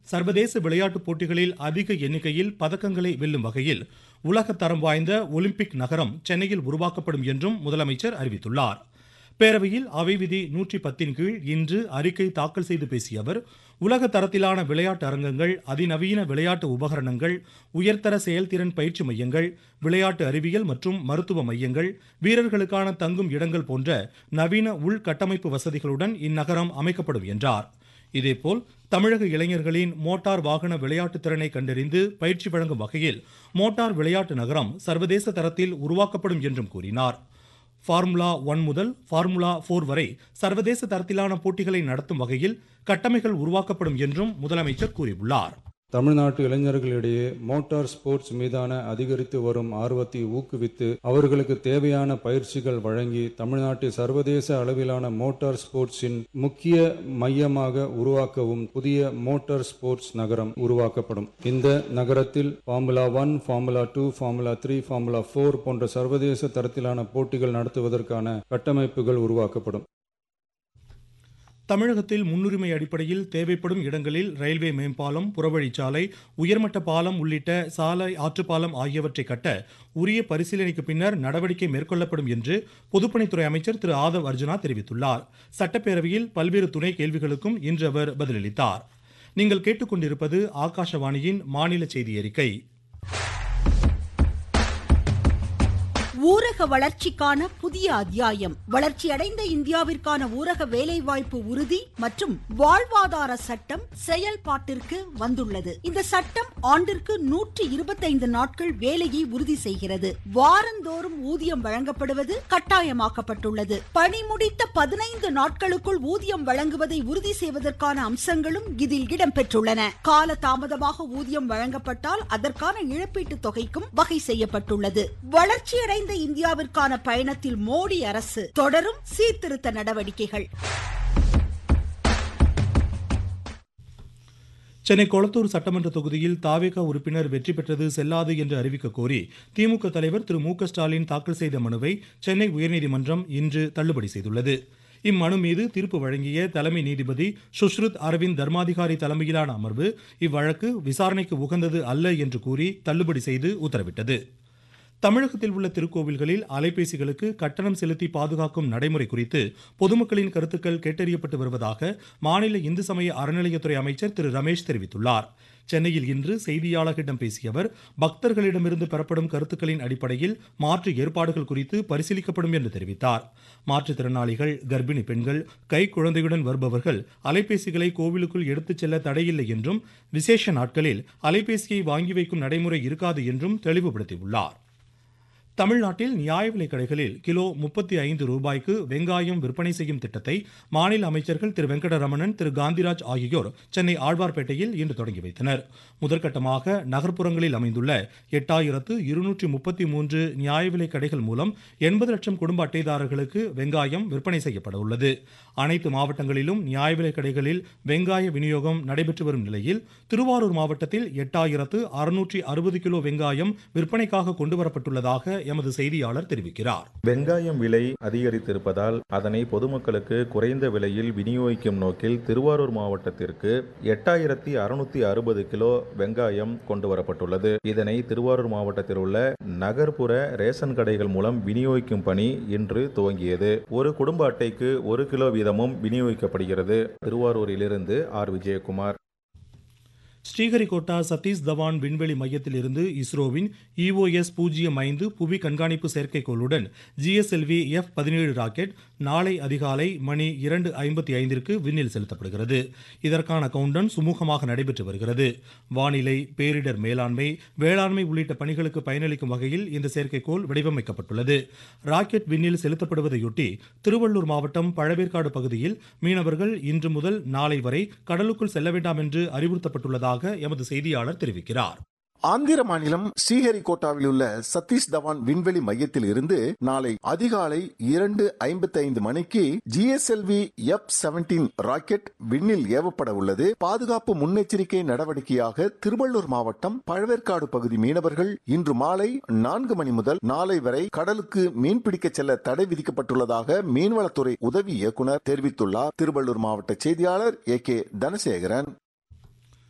சர்வதேச விளையாட்டுப் போட்டிகளில் அதிக எண்ணிக்கையில் பதக்கங்களை வெல்லும் வகையில் உலக தரம் வாய்ந்த ஒலிம்பிக் நகரம் சென்னையில் உருவாக்கப்படும் என்றும் முதலமைச்சர் அறிவித்துள்ளார் பேரவையில் அவை விதி நூற்றி பத்தின் கீழ் இன்று அறிக்கை தாக்கல் செய்து பேசிய அவர் உலக தரத்திலான விளையாட்டு அரங்கங்கள் அதிநவீன விளையாட்டு உபகரணங்கள் உயர்தர செயல்திறன் பயிற்சி மையங்கள் விளையாட்டு அறிவியல் மற்றும் மருத்துவ மையங்கள் வீரர்களுக்கான தங்கும் இடங்கள் போன்ற நவீன உள்கட்டமைப்பு வசதிகளுடன் இந்நகரம் அமைக்கப்படும் என்றார் இதேபோல் தமிழக இளைஞர்களின் மோட்டார் வாகன விளையாட்டு திறனை கண்டறிந்து பயிற்சி வழங்கும் வகையில் மோட்டார் விளையாட்டு நகரம் சர்வதேச தரத்தில் உருவாக்கப்படும் என்றும் கூறினார் ஃபார்முலா ஒன் முதல் ஃபார்முலா போர் வரை சர்வதேச தரத்திலான போட்டிகளை நடத்தும் வகையில் கட்டமைகள் உருவாக்கப்படும் என்றும் முதலமைச்சர் கூறியுள்ளார் தமிழ்நாட்டு இளைஞர்களிடையே மோட்டார் ஸ்போர்ட்ஸ் மீதான அதிகரித்து வரும் ஆர்வத்தை ஊக்குவித்து அவர்களுக்கு தேவையான பயிற்சிகள் வழங்கி தமிழ்நாட்டை சர்வதேச அளவிலான மோட்டார் ஸ்போர்ட்ஸின் முக்கிய மையமாக உருவாக்கவும் புதிய மோட்டார் ஸ்போர்ட்ஸ் நகரம் உருவாக்கப்படும் இந்த நகரத்தில் formula one formula two formula three formula four போன்ற சர்வதேச தரத்திலான போட்டிகள் நடத்துவதற்கான கட்டமைப்புகள் உருவாக்கப்படும் தமிழகத்தில் முன்னுரிமை அடிப்படையில் தேவைப்படும் இடங்களில் ரயில்வே மேம்பாலம் புறவழிச்சாலை உயர்மட்ட பாலம் உள்ளிட்ட சாலை ஆற்றுப்பாலம் ஆகியவற்றை கட்ட உரிய பரிசீலனைக்கு பின்னர் நடவடிக்கை மேற்கொள்ளப்படும் என்று பொதுப்பணித்துறை அமைச்சர் திரு ஆதவ் அர்ஜுனா தெரிவித்துள்ளார் சட்டப்பேரவையில் பல்வேறு துணை கேள்விகளுக்கும் இன்று அவர் பதிலளித்தார் நீங்கள் கேட்டுக்கொண்டிருப்பது ஆகாஷவாணியின் மாநில செய்தி அறிக்கை ஊரக வளர்ச்சிக்கான புதிய அத்தியாயம் வளர்ச்சியடைந்த இந்தியாவிற்கான ஊரக வேலைவாய்ப்பு உறுதி மற்றும் வாழ்வாதார சட்டம் செயல்பாட்டிற்கு வந்துள்ளது இந்த சட்டம் ஆண்டிற்கு நூற்றி இருபத்தைந்து நாட்கள் வேலையை உறுதி செய்கிறது வாரந்தோறும் ஊதியம் வழங்கப்படுவது கட்டாயமாக்கப்பட்டுள்ளது பணி முடித்த பதினைந்து நாட்களுக்குள் ஊதியம் வழங்குவதை உறுதி செய்வதற்கான அம்சங்களும் இதில் இடம்பெற்றுள்ளன கால தாமதமாக ஊதியம் வழங்கப்பட்டால் அதற்கான இழப்பீட்டு தொகைக்கும் வகை செய்யப்பட்டுள்ளது வளர்ச்சியடைந்த இந்தியாவிற்கான பயணத்தில் மோடி அரசு தொடரும் சீர்திருத்த நடவடிக்கைகள் சென்னை கொளத்தூர் சட்டமன்ற தொகுதியில் தாவேகா உறுப்பினர் வெற்றி பெற்றது செல்லாது என்று அறிவிக்க கோரி திமுக தலைவர் திரு மு க ஸ்டாலின் தாக்கல் செய்த மனுவை சென்னை உயர்நீதிமன்றம் இன்று தள்ளுபடி செய்துள்ளது இம்மனு மீது தீர்ப்பு வழங்கிய தலைமை நீதிபதி சுஷ்ருத் அரவிந்த் தர்மாதிகாரி தலைமையிலான அமர்வு இவ்வழக்கு விசாரணைக்கு உகந்தது அல்ல என்று கூறி தள்ளுபடி செய்து உத்தரவிட்டது தமிழகத்தில் உள்ள திருக்கோவில்களில் அலைபேசிகளுக்கு கட்டணம் செலுத்தி பாதுகாக்கும் நடைமுறை குறித்து பொதுமக்களின் கருத்துக்கள் கேட்டறியப்பட்டு வருவதாக மாநில இந்து சமய அறநிலையத்துறை அமைச்சர் திரு ரமேஷ் தெரிவித்துள்ளார் சென்னையில் இன்று செய்தியாளர்களிடம் பேசிய அவர் பக்தர்களிடமிருந்து பெறப்படும் கருத்துக்களின் அடிப்படையில் மாற்று ஏற்பாடுகள் குறித்து பரிசீலிக்கப்படும் என்று தெரிவித்தார் மாற்றுத்திறனாளிகள் கர்ப்பிணி பெண்கள் கை குழந்தையுடன் வருபவர்கள் அலைபேசிகளை கோவிலுக்குள் எடுத்துச் செல்ல தடையில்லை என்றும் விசேஷ நாட்களில் அலைபேசியை வாங்கி வைக்கும் நடைமுறை இருக்காது என்றும் தெளிவுபடுத்தியுள்ளார் தமிழ்நாட்டில் நியாய விலைக் கடைகளில் கிலோ முப்பத்தி ஐந்து ரூபாய்க்கு வெங்காயம் விற்பனை செய்யும் திட்டத்தை மாநில அமைச்சர்கள் திரு வெங்கடரமணன் திரு காந்திராஜ் ஆகியோர் சென்னை ஆழ்வார்பேட்டையில் இன்று தொடங்கி வைத்தனர் முதற்கட்டமாக நகர்ப்புறங்களில் அமைந்துள்ள எட்டாயிரத்து இருநூற்றி முப்பத்தி மூன்று நியாய விலைக் கடைகள் மூலம் எண்பது லட்சம் குடும்ப அட்டைதாரர்களுக்கு வெங்காயம் விற்பனை செய்யப்பட உள்ளது அனைத்து மாவட்டங்களிலும் நியாய விலைக் கடைகளில் வெங்காய விநியோகம் நடைபெற்று வரும் நிலையில் திருவாரூர் மாவட்டத்தில் எட்டாயிரத்து அறுநூற்றி அறுபது கிலோ வெங்காயம் விற்பனைக்காக கொண்டுவரப்பட்டுள்ளதாக எமது செய்தியாளர் தெரிவிக்கிறார் வெங்காயம் விலை அதிகரித்திருப்பதால் அதனை பொதுமக்களுக்கு குறைந்த விலையில் விநியோகிக்கும் நோக்கில் திருவாரூர் மாவட்டத்திற்கு எட்டாயிரத்தி அறுநூத்தி அறுபது கிலோ வெங்காயம் கொண்டு வரப்பட்டுள்ளது இதனை திருவாரூர் மாவட்டத்தில் உள்ள நகர்ப்புற ரேஷன் கடைகள் மூலம் விநியோகிக்கும் பணி இன்று துவங்கியது ஒரு குடும்ப அட்டைக்கு ஒரு கிலோ வீதமும் விநியோகிக்கப்படுகிறது திருவாரூரிலிருந்து ஆர் விஜயகுமார் ஸ்ரீஹரிகோட்டா சதீஷ் தவான் விண்வெளி மையத்தில் இருந்து இஸ்ரோவின் இஓஎஸ் பூஜ்ஜியம் ஐந்து புவி கண்காணிப்பு செயற்கைக்கோளுடன் ஜிஎஸ்எல்வி எஃப் பதினேழு ராக்கெட் நாளை அதிகாலை மணி இரண்டு ஐம்பத்தி ஐந்திற்கு விண்ணில் செலுத்தப்படுகிறது இதற்கான கவுண்டன் சுமூகமாக நடைபெற்று வருகிறது வானிலை பேரிடர் மேலாண்மை வேளாண்மை உள்ளிட்ட பணிகளுக்கு பயனளிக்கும் வகையில் இந்த செயற்கைக்கோள் வடிவமைக்கப்பட்டுள்ளது ராக்கெட் விண்ணில் செலுத்தப்படுவதையொட்டி திருவள்ளூர் மாவட்டம் பழவேற்காடு பகுதியில் மீனவர்கள் இன்று முதல் நாளை வரை கடலுக்குள் செல்ல வேண்டாம் என்று அறிவுறுத்தப்பட்டுள்ளதாக எமது செய்தியாளர் தெரிவிக்கிறார் ஆந்திர மாநிலம் ஸ்ரீஹரிகோட்டாவில் உள்ள சதீஷ் தவான் விண்வெளி மையத்தில் இருந்து நாளை அதிகாலை இரண்டு ஐம்பத்தி ஐந்து மணிக்கு ஜிஎஸ்எல்வி எஃப் செவன்டீன் ராக்கெட் விண்ணில் ஏவப்பட உள்ளது பாதுகாப்பு முன்னெச்சரிக்கை நடவடிக்கையாக திருவள்ளூர் மாவட்டம் பழவேற்காடு பகுதி மீனவர்கள் இன்று மாலை நான்கு மணி முதல் நாளை வரை கடலுக்கு மீன்பிடிக்க செல்ல தடை விதிக்கப்பட்டுள்ளதாக மீன்வளத்துறை உதவி இயக்குநர் தெரிவித்துள்ளார் திருவள்ளூர் மாவட்ட செய்தியாளர் ஏ கே தனசேகரன்